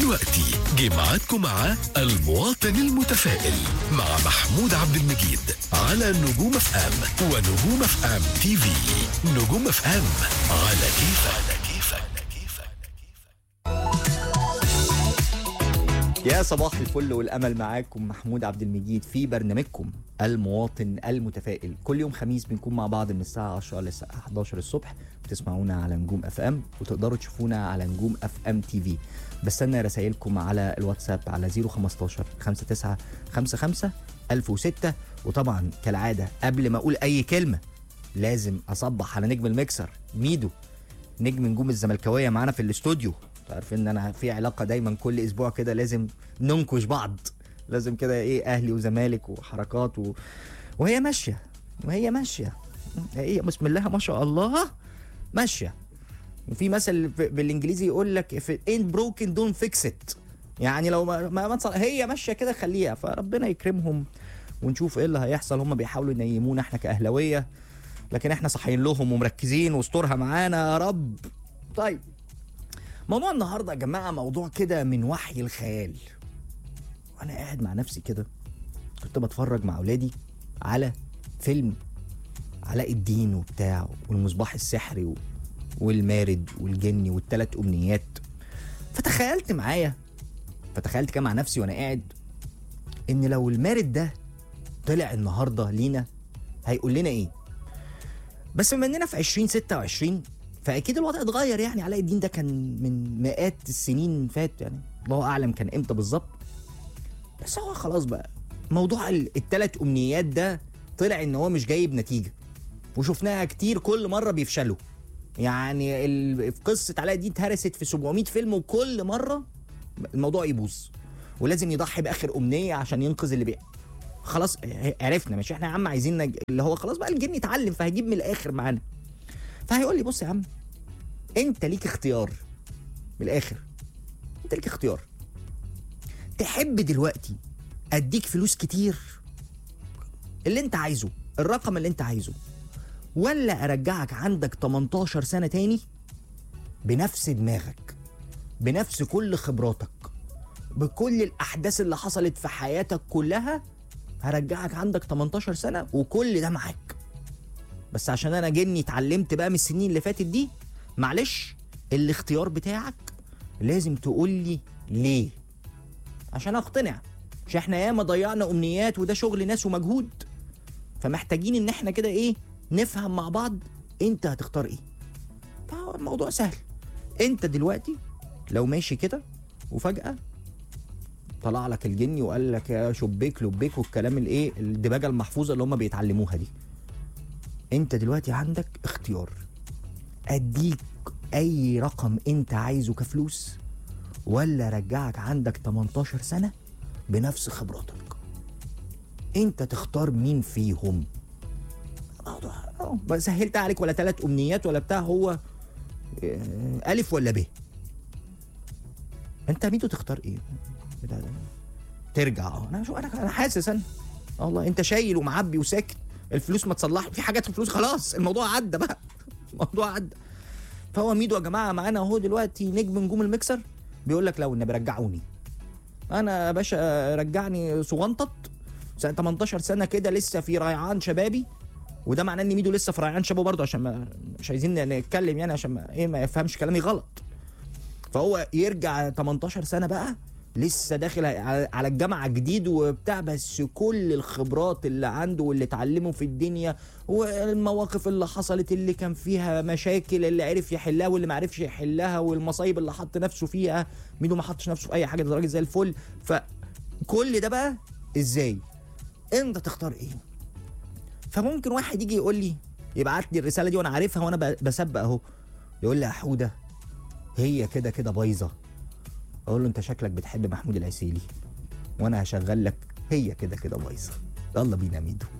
دلوقتي جه ميعادكم مع المواطن المتفائل مع محمود عبد المجيد على نجوم اف ام ونجوم اف ام تي في نجوم اف ام على كيفك على كيفك يا صباح الفل والامل معاكم محمود عبد المجيد في برنامجكم المواطن المتفائل كل يوم خميس بنكون مع بعض من الساعه 10 للساعه 11 الصبح بتسمعونا على نجوم اف ام وتقدروا تشوفونا على نجوم اف ام تي في بستنى رسائلكم على الواتساب على 015 59 55 1006 وطبعا كالعاده قبل ما اقول اي كلمه لازم اصبح على نجم المكسر ميدو نجم نجوم الزملكاويه معانا في الاستوديو انتوا عارفين ان انا في علاقه دايما كل اسبوع كده لازم ننكش بعض لازم كده ايه اهلي وزمالك وحركات و... وهي ماشيه وهي ماشيه هي بسم الله ما شاء الله ماشيه وفي مثل ب- بالانجليزي يقول لك if it ain't broken don't fix it يعني لو ما ما, ما تصل... هي ماشيه كده خليها فربنا يكرمهم ونشوف ايه اللي هيحصل هم بيحاولوا ينيمونا احنا كاهلاويه لكن احنا صاحيين لهم ومركزين واسترها معانا يا رب طيب موضوع النهارده يا جماعه موضوع كده من وحي الخيال وانا قاعد مع نفسي كده كنت بتفرج مع اولادي على فيلم علاء الدين وبتاع والمصباح السحري و... والمارد والجني والثلاث امنيات فتخيلت معايا فتخيلت كده مع نفسي وانا قاعد ان لو المارد ده طلع النهارده لينا هيقول لنا ايه بس بما اننا في 2026 فاكيد الوضع اتغير يعني علاء الدين ده كان من مئات السنين فات يعني الله اعلم كان امتى بالظبط بس هو خلاص بقى موضوع ال- التلات امنيات ده طلع ان هو مش جايب نتيجه وشفناها كتير كل مره بيفشلوا يعني ال... في قصه علاء الدين اتهرست في 700 فيلم وكل مره الموضوع يبوظ ولازم يضحي باخر امنيه عشان ينقذ اللي بيع خلاص عرفنا مش احنا يا عم عايزين نج... اللي هو خلاص بقى الجن يتعلم فهيجيب من الاخر معانا فهيقول لي بص يا عم انت ليك اختيار من الاخر انت ليك اختيار تحب دلوقتي اديك فلوس كتير اللي انت عايزه الرقم اللي انت عايزه ولا ارجعك عندك 18 سنه تاني بنفس دماغك بنفس كل خبراتك بكل الاحداث اللي حصلت في حياتك كلها هرجعك عندك 18 سنه وكل ده معاك بس عشان انا جني اتعلمت بقى من السنين اللي فاتت دي معلش الاختيار بتاعك لازم تقول لي ليه عشان اقتنع مش احنا ياما ضيعنا امنيات وده شغل ناس ومجهود فمحتاجين ان احنا كده ايه نفهم مع بعض انت هتختار ايه فهو الموضوع سهل انت دلوقتي لو ماشي كده وفجأة طلع لك الجني وقال لك يا شبيك لبيك والكلام الايه الدباجة المحفوظة اللي هم بيتعلموها دي انت دلوقتي عندك اختيار اديك اي رقم انت عايزه كفلوس ولا ارجعك عندك 18 سنة بنفس خبراتك انت تختار مين فيهم موضوع اه بس سهلت عليك ولا ثلاث امنيات ولا بتاع هو اه، الف ولا ب انت ميدو تختار ايه بتاع ده. ترجع اه انا شو انا انا حاسس انا آه والله انت شايل ومعبي وساكت الفلوس ما تصلح في حاجات في الفلوس خلاص الموضوع عدى بقى الموضوع عدى فهو ميدو يا جماعه معانا اهو دلوقتي نجم نجوم المكسر بيقول لك لو النبي رجعوني انا يا باشا رجعني صغنطط سنة 18 سنه كده لسه في ريعان شبابي وده معناه ان ميدو لسه في ريعان شبابه برضه عشان ما مش عايزين نتكلم يعني عشان ما ايه ما يفهمش كلامي غلط فهو يرجع 18 سنه بقى لسه داخل على على الجامعه جديد وبتاع بس كل الخبرات اللي عنده واللي اتعلمه في الدنيا والمواقف اللي حصلت اللي كان فيها مشاكل اللي عرف يحلها واللي ما عرفش يحلها والمصايب اللي حط نفسه فيها ميدو ما حطش نفسه في اي حاجه ده راجل زي الفل فكل ده بقى ازاي انت تختار ايه فممكن واحد يجي يقول لي يبعت لي الرساله دي وانا عارفها وانا ب- بسبق اهو يقول لي يا حوده هي كده كده بايظه اقول له انت شكلك بتحب محمود العسيلي وانا هشغل لك هي كده كده بايظه يلا بينا يا ميدو